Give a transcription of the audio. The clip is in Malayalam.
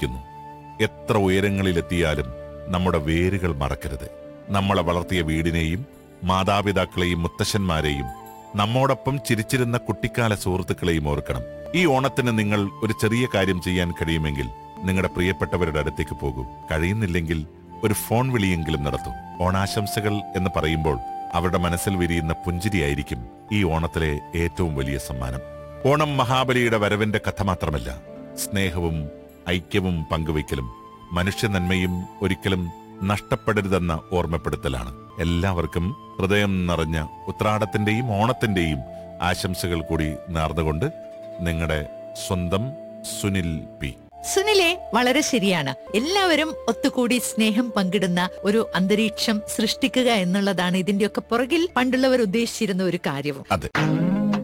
പഠിപ്പിക്കുന്നു എത്ര ഉയരങ്ങളിലെത്തിയാലും നമ്മുടെ വേരുകൾ മറക്കരുത് നമ്മളെ വളർത്തിയ വീടിനെയും മാതാപിതാക്കളെയും മുത്തശ്ശന്മാരെയും നമ്മോടൊപ്പം ചിരിച്ചിരുന്ന കുട്ടിക്കാല സുഹൃത്തുക്കളെയും ഓർക്കണം ഈ ഓണത്തിന് നിങ്ങൾ ഒരു ചെറിയ കാര്യം ചെയ്യാൻ കഴിയുമെങ്കിൽ നിങ്ങളുടെ പ്രിയപ്പെട്ടവരുടെ അടുത്തേക്ക് പോകൂ കഴിയുന്നില്ലെങ്കിൽ ഒരു ഫോൺ വിളിയെങ്കിലും നടത്തൂ ഓണാശംസകൾ എന്ന് പറയുമ്പോൾ അവരുടെ മനസ്സിൽ വിരിയുന്ന പുഞ്ചിരിയായിരിക്കും ഈ ഓണത്തിലെ ഏറ്റവും വലിയ സമ്മാനം ഓണം മഹാബലിയുടെ വരവിന്റെ കഥ മാത്രമല്ല സ്നേഹവും ഐക്യവും പങ്കുവയ്ക്കലും മനുഷ്യ നന്മയും ഒരിക്കലും നഷ്ടപ്പെടരുതെന്ന ഓർമ്മപ്പെടുത്തലാണ് എല്ലാവർക്കും ഹൃദയം നിറഞ്ഞ ഉത്രാടത്തിന്റെയും ഓണത്തിന്റെയും ആശംസകൾ കൂടി നേർന്നുകൊണ്ട് നിങ്ങളുടെ സ്വന്തം സുനിൽ പി സുനിലെ വളരെ ശരിയാണ് എല്ലാവരും ഒത്തുകൂടി സ്നേഹം പങ്കിടുന്ന ഒരു അന്തരീക്ഷം സൃഷ്ടിക്കുക എന്നുള്ളതാണ് ഇതിന്റെയൊക്കെ പുറകിൽ പണ്ടുള്ളവർ ഉദ്ദേശിച്ചിരുന്ന ഒരു കാര്യവും അതെ